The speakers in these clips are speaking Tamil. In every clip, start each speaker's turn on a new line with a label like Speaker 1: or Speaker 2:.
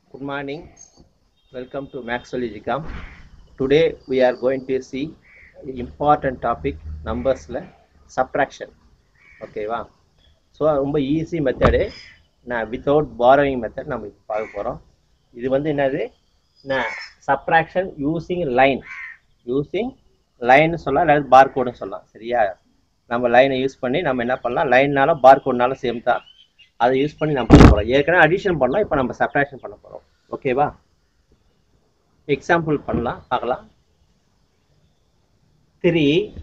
Speaker 1: Good morning. Welcome to Maxologicom. Today we are going to see important topic நம்பர்ஸில் subtraction. ஓகேவா ஸோ ரொம்ப ஈஸி மெத்தடு நான் வித்தவுட் பாரோயிங் மெத்தட் நம்ம இப்போ பார்க்க போகிறோம் இது வந்து என்னது நான் சப்ராக்ஷன் யூஸிங் லைன் யூஸிங் லைன்னு சொல்லலாம் அல்லது பார் கோடுன்னு சொல்லலாம் சரியா நம்ம லைனை யூஸ் பண்ணி நம்ம என்ன பண்ணலாம் லைன்னாலும் பார் கோட்னாலும் சேம் தான் அதை யூஸ் பண்ணி நம்ம பண்ண போகிறோம் ஏற்கனவே அடிஷன் பண்ணோம் இப்போ நம்ம சப்ராக்ஷன் பண்ண போகிறோம் ஓகேவா எக்ஸாம்பிள் பண்ணலாம் பார்க்கலாம் த்ரீ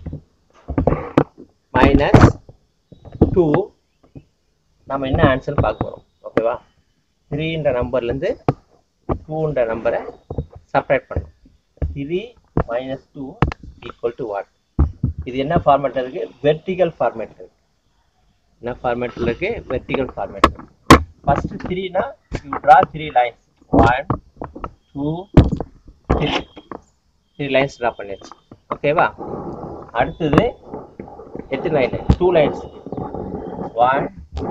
Speaker 1: மைனஸ் டூ நம்ம என்ன ஆன்சர் பார்க்க போகிறோம் ஓகேவா த்ரீன்ற நம்பர்லேருந்து டூன்ற நம்பரை செப்பரேட் பண்ணணும் three minus two equal to what இது என்ன ஃபார்மேட்டில் இருக்குது வெர்டிகல் ஃபார்மேட் இருக்குது என்ன ஃபார்மேட்டில் இருக்கு வெர்டிகல் ஃபார்மேட் ஃபர்ஸ்ட் த்ரீனா you draw three lines one two three three lines draw பண்ணிடுச்சு ஓகேவா அடுத்தது எத்தனை line two lines one two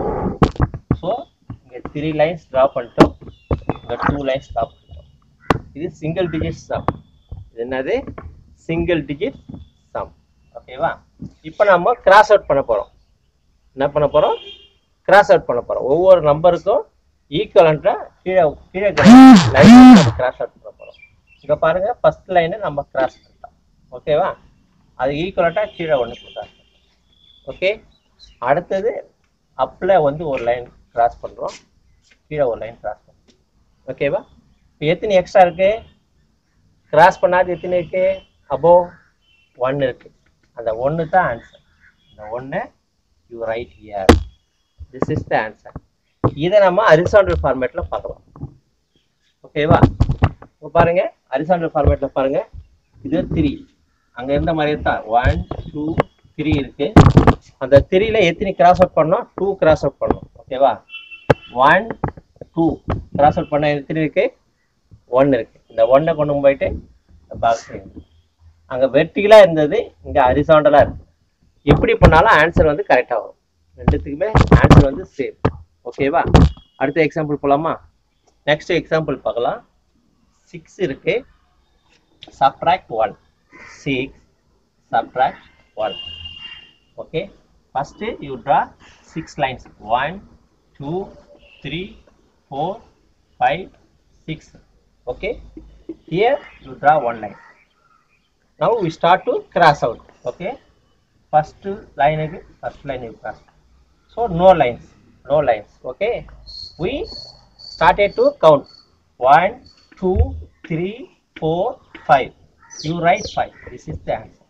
Speaker 1: so இங்கே த்ரீ லைன்ஸ் ட்ரா பண்ணிட்டோம் இங்கே டூ லைன்ஸ் ட்ரா பண்ணிட்டோம் இது சிங்கிள் டிஜிட் சம் இது என்னது சிங்கிள் டிஜிட் சம் ஓகேவா இப்போ நம்ம கிராஸ் அவுட் பண்ண போகிறோம் என்ன பண்ண போகிறோம் கிராஸ் அவுட் பண்ண போகிறோம் ஒவ்வொரு நம்பருக்கும் ஈக்குவலண்ட்டாக கீழே கீழே லைன் நம்ம கிராஸ் அவுட் பண்ண போகிறோம் இங்கே பாருங்கள் ஃபஸ்ட் லைனை நம்ம கிராஸ் பண்ணிட்டோம் ஓகேவா அது ஈக்குவலண்ட்டாக கீழே ஒன்று கிராஸ் ஓகே அடுத்தது அப்பில் வந்து ஒரு லைன் கிராஸ் பண்ணுறோம் கீழே ஒரு லைன் கிராஸ் பண்ணுறோம் ஓகேவா இப்போ எத்தனை எக்ஸ்ட்ரா இருக்குது கிராஸ் பண்ணாது எத்தனை இருக்குது அபோ ஒன் இருக்குது அந்த ஒன்று தான் ஆன்சர் இந்த ஒன்று you write here this is the answer இதை நம்ம அரிசாண்டல் ஃபார்மேட்டில் பார்க்கலாம் ஓகேவா இப்போ பாருங்க அரிசாண்டல் ஃபார்மேட்டில் பாருங்க இது த்ரீ அங்கே இருந்த மாதிரி தான் ஒன் டூ த்ரீ இருக்கு அந்த த்ரீல எத்தனை கிராஸ் அவுட் பண்ணோம் டூ கிராஸ் அவுட் பண்ணோம் ஓகேவா ஒன் டூ கிராஸ் அவுட் பண்ண எத்தனை இருக்கு ஒன் இருக்கு இந்த ஒன்னை கொண்டு போயிட்டு பாக்ஸ் அங்கே வெர்டிகலாக இருந்தது இங்கே அரிசாண்டலாக இருக்கு எப்படி பண்ணாலும் ஆன்சர் வந்து கரெக்டாக வரும் ரெண்டுத்துக்குமே ஆன்சர் வந்து சேம் ஓகேவா அடுத்த எக்ஸாம்பிள் போகலாமா நெக்ஸ்ட் எக்ஸாம்பிள் பார்க்கலாம் சிக்ஸ் இருக்கு subtract one six subtract one okay first you draw six lines one two three four five six okay here you draw one line now we start to cross out okay first line again first line you cross so no lines no lines okay we started to count one two three four five you write five this is the answer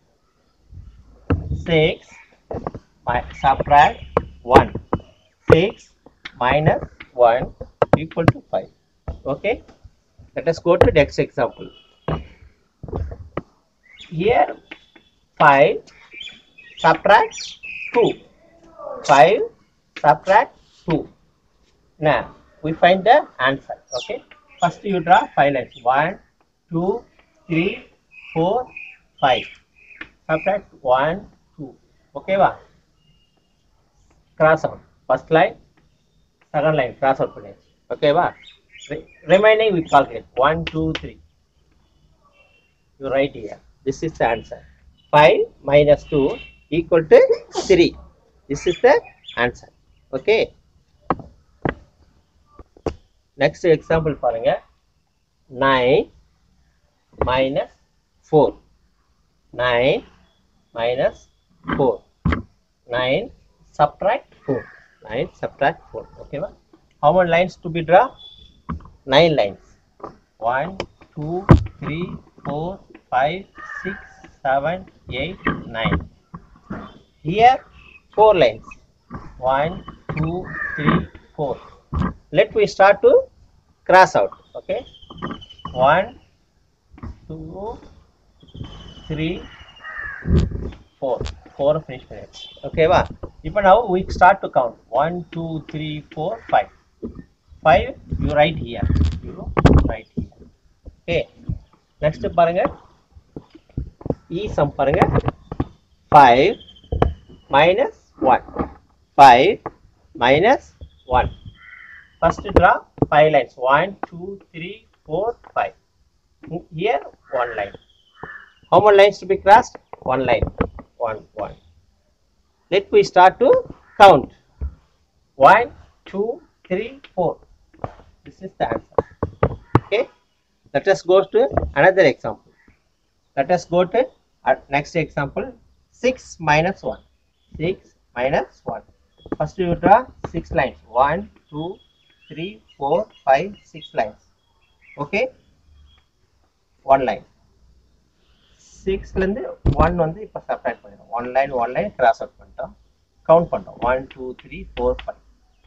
Speaker 1: six mi- subtract one six minus one equal to five okay let us go to next example here 5 subtract 2 5 subtract 2 now we find the answer okay first you draw 5 lines 1 2 3 4 5 subtract 1 2 okay va cross out first line second line cross out பண்ணியாச்சு okay va Re- remaining we calculate 1 2 3 you write here this is the answer 5 minus 2 equal to 3 this is the answer okay next example பாருங்க 9 minus 4 9 minus 4 9 subtract 4 9 subtract 4 okay va? how many lines to be draw 9 lines 1 2 3 4 five, six, seven, eight, nine. Here, four lines. One, two, three, four. Let we start to cross out. Okay. One, two, three, four. Four finish minutes. Okay, va? இப்போ now we start to count. One, two, three, four, five. Five, you write here. You write here. Okay. Next பாருங்க இ சம் பாருங்க five minus one five minus one first draw five lines one two three four five here one line how many lines to be crossed one line one one let we start to count one two three four this is the answer okay let us go to another example let us go to uh, next example 6 minus 1 6 minus 1 first you draw 6 lines 1 2 3 4 5 6 lines okay one line சிக்ஸ்லேருந்து ஒன் வந்து இப்போ செப்பரேட் பண்ணிடும் one line one line cross out பண்ணிட்டோம் கவுண்ட் பண்ணிட்டோம் one two three four five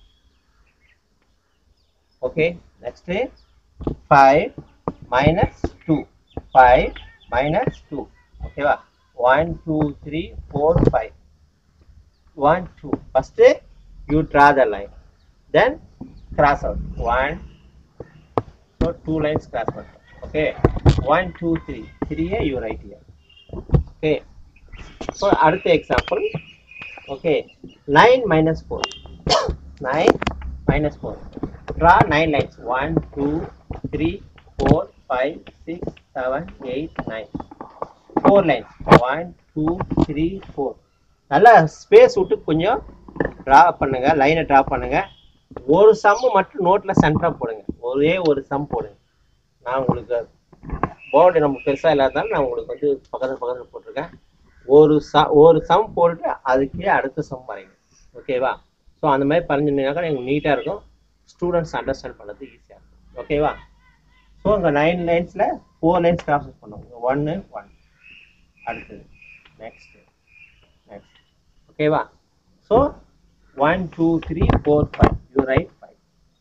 Speaker 1: okay next five minus two five minus two ஓகேவா one two three four five one two first you draw the line then cross out one so two lines cross பண்ணிட்டோம் okay one two three three you write here okay so அடுத்த example okay 9 minus 4 9 minus 4 draw 9 lines 1 2 3 4 5 6 7 8 9 4 lines 1 2 3 4 நல்லா ஸ்பேஸ் விட்டு கொஞ்சம் ட்ரா பண்ணுங்க லைனை ட்ரா பண்ணுங்க ஒரு சம்மு மட்டும் நோட்ல சென்டரா போடுங்க ஒரே ஒரு சம் போடுங்க நான் உங்களுக்கு போர்டு நம்ம பெருசாக இல்லாததால நான் உங்களுக்கு வந்து பக்கத்தில் பக்கத்தில் போட்டிருக்கேன் ஒரு ச ஒரு சம் போட்டுட்டு அதுக்கே அடுத்த சம் வரைங்க ஓகேவா ஸோ அந்த மாதிரி பறஞ்சுனாக்கா எனக்கு நீட்டாக இருக்கும் ஸ்டூடெண்ட்ஸ் அண்டர்ஸ்டாண்ட் பண்ணுறது ஈஸியாக இருக்கும் ஓகேவா ஸோ இங்கே நைன் லைன்ஸில் ஃபோர் லைன்ஸ் கிராஸ் பண்ணுவோம் ஒன்று ஒன் அடுத்தது நெக்ஸ்ட் நெக்ஸ்ட் ஓகேவா so one two three four five you write five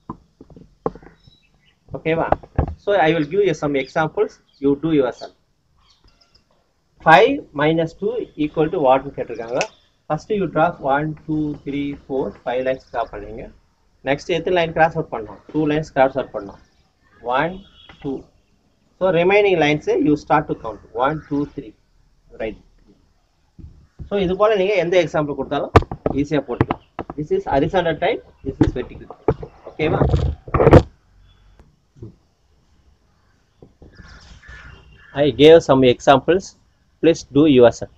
Speaker 1: ஓகேவா so i will give you some examples you do yourself 5 minus 2 equal to what னு கேட்டிருக்காங்க first you draw 1 2 3 4 5 lines draw பண்ணுவீங்க next எத்தனை லைன் கிராஸ் அவுட் பண்ணோம் 2 lines கிராஸ் அவுட் பண்ணோம் 1 2 so remaining lines you start to count 1 2 3 right so இது போல நீங்க எந்த எக்ஸாம்பிள் கொடுத்தாலும் ஈஸியா போட்டுக்கலாம் this is horizontal type this is vertical type ஓகேவா I gave some examples. Please do yourself.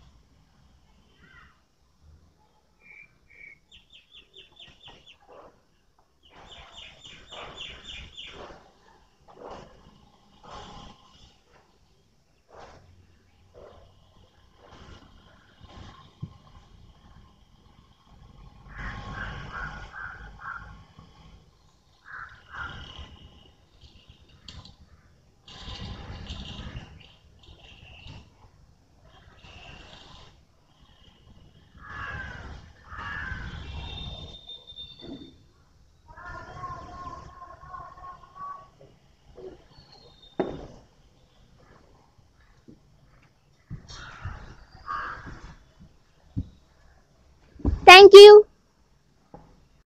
Speaker 2: Thank you.